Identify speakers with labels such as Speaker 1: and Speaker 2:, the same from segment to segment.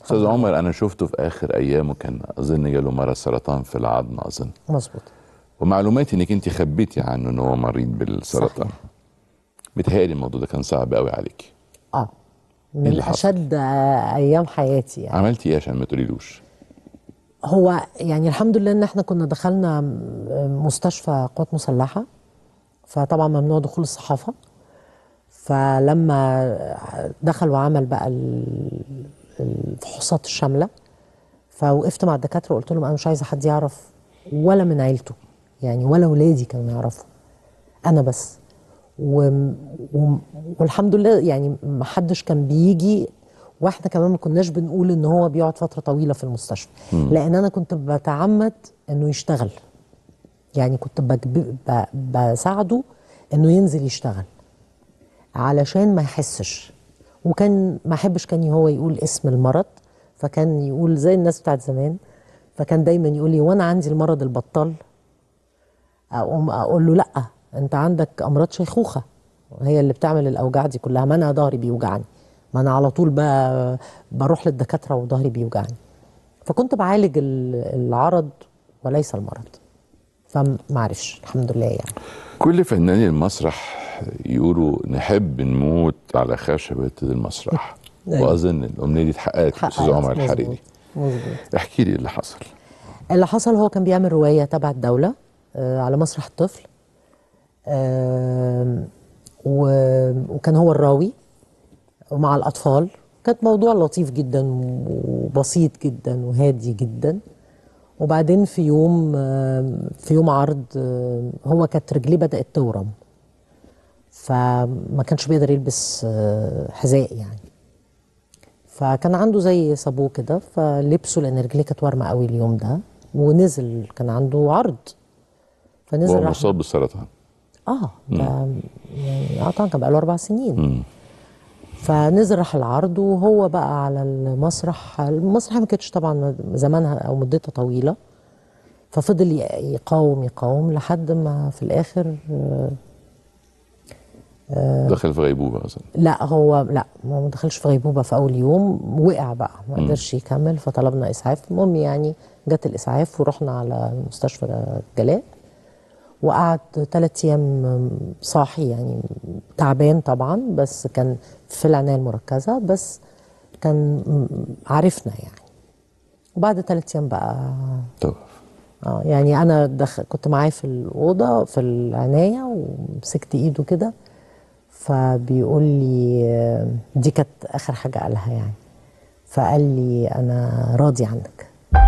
Speaker 1: استاذ عمر انا شفته في اخر ايامه كان اظن جاله مرض سرطان في العظم اظن
Speaker 2: مظبوط
Speaker 1: ومعلوماتي انك انت خبيتي عنه ان هو مريض بالسرطان
Speaker 2: صحيح.
Speaker 1: متهيألي الموضوع ده كان صعب قوي عليك
Speaker 2: اه من
Speaker 1: اللي حصل؟
Speaker 2: اشد آه، ايام حياتي يعني
Speaker 1: عملتي ايه عشان ما تقوليلوش
Speaker 2: هو يعني الحمد لله ان احنا كنا دخلنا م- مستشفى قوات مسلحه فطبعا ممنوع دخول الصحافه فلما دخل وعمل بقى ال- الفحوصات الشامله فوقفت مع الدكاتره وقلت لهم انا مش عايزه حد يعرف ولا من عيلته يعني ولا ولادي كانوا يعرفوا انا بس و... و... والحمد لله يعني ما حدش كان بيجي واحنا كمان ما كناش بنقول ان هو بيقعد فتره طويله في المستشفى لان انا كنت بتعمد انه يشتغل يعني كنت بجب... ب... بساعده انه ينزل يشتغل علشان ما يحسش وكان ما احبش كان هو يقول اسم المرض فكان يقول زي الناس بتاعت زمان فكان دايما يقول لي وانا عندي المرض البطال اقوم اقول له لا انت عندك امراض شيخوخه هي اللي بتعمل الاوجاع دي كلها ما انا ظهري بيوجعني ما انا على طول بقى بروح للدكاتره وظهري بيوجعني فكنت بعالج ال- العرض وليس المرض فما عرفش الحمد لله يعني
Speaker 1: كل فناني المسرح يقولوا نحب نموت على خشبة المسرح
Speaker 2: أيوة.
Speaker 1: واظن الامنيه دي اتحققت في استاذ
Speaker 2: حققت.
Speaker 1: عمر
Speaker 2: مظبوط.
Speaker 1: الحريري
Speaker 2: مظبوط
Speaker 1: احكي لي اللي حصل
Speaker 2: اللي حصل هو كان بيعمل رواية تبع الدولة آه، على مسرح الطفل آم، و- وكان هو الراوي ومع الأطفال كانت موضوع لطيف جدا وبسيط جدا وهادي جدا وبعدين في يوم آم، في يوم عرض آم، هو كانت رجليه بدأت تورم فما كانش بيقدر يلبس آه، حذاء يعني فكان عنده زي صابوه كده فلبسه لان رجليه كانت وارمه قوي اليوم ده ونزل كان عنده عرض فنزل
Speaker 1: وهو
Speaker 2: راح
Speaker 1: مصاب بالسرطان
Speaker 2: اه ده يعني اه طبعا كان بقى له اربع سنين فنزل راح العرض وهو بقى على المسرح المسرح ما كانتش طبعا زمانها او مدتها طويله ففضل ي- يقاوم يقاوم لحد ما في الاخر آه،
Speaker 1: دخل في غيبوبه اظن
Speaker 2: لا هو لا ما دخلش في غيبوبه في اول يوم وقع بقى ما قدرش يكمل فطلبنا اسعاف المهم يعني جت الاسعاف ورحنا على مستشفى جلاء وقعد ثلاث ايام صاحي يعني تعبان طبعا بس كان في العنايه المركزه بس كان عرفنا يعني وبعد ثلاث ايام بقى
Speaker 1: توقف
Speaker 2: اه يعني انا دخ... كنت معاه في الاوضه في العنايه ومسكت ايده كده فبيقول لي آه، دي كانت اخر حاجه قالها يعني فقال لي انا راضي عنك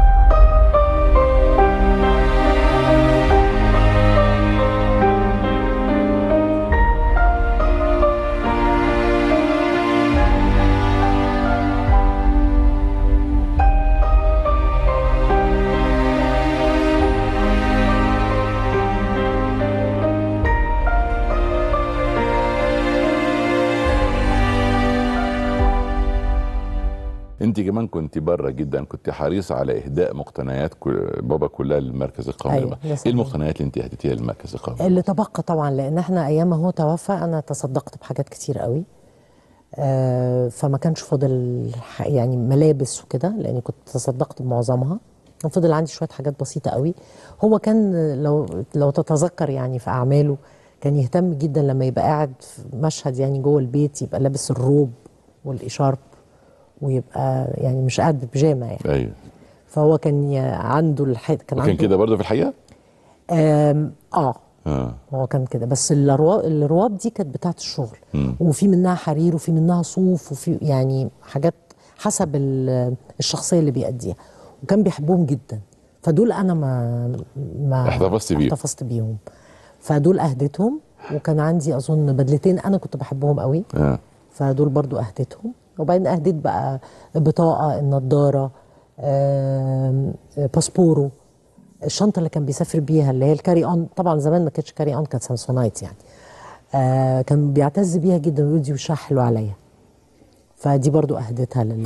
Speaker 1: انت كمان كنت بره جدا كنت حريصه على اهداء مقتنيات كل- بابا كلها للمركز القومي
Speaker 2: أيوة،
Speaker 1: للم-
Speaker 2: ده
Speaker 1: ايه
Speaker 2: صحيح.
Speaker 1: المقتنيات اللي انت اهديتيها للمركز القومي
Speaker 2: اللي تبقى طبعا لان احنا ايام ما هو توفى انا تصدقت بحاجات كتير قوي آه فما كانش فاضل ح- يعني ملابس وكده لاني كنت تصدقت بمعظمها كان فضل عندي شويه حاجات بسيطه قوي هو كان لو لو تتذكر يعني في اعماله كان يهتم جدا لما يبقى قاعد في مشهد يعني جوه البيت يبقى لابس الروب والاشارب ويبقى يعني مش قاعد ببيجامه يعني
Speaker 1: ايوه
Speaker 2: فهو كان ي- عنده الحد كان
Speaker 1: وكان
Speaker 2: عنده
Speaker 1: كده برضه في الحقيقه
Speaker 2: آم، اه
Speaker 1: اه
Speaker 2: هو كان كده بس الرواب الرواب دي كانت بتاعت الشغل وفي منها حرير وفي منها صوف وفي يعني حاجات حسب ال- الشخصيه اللي بيأديها وكان بيحبهم جدا فدول انا ما ما
Speaker 1: احتفظت بيهم.
Speaker 2: احتفظت بيهم فدول اهديتهم وكان عندي اظن بدلتين انا كنت بحبهم قوي
Speaker 1: اه
Speaker 2: فدول برضو اهديتهم وبعدين اهديت بقى بطاقه النضاره آم، باسبورو الشنطه اللي كان بيسافر بيها اللي هي الكاري اون طبعا زمان ما كانتش كاري اون كانت سامسونايت يعني آه كان بيعتز بيها جدا ويقول دي وشها حلو عليا فدي برضو اهديتها لل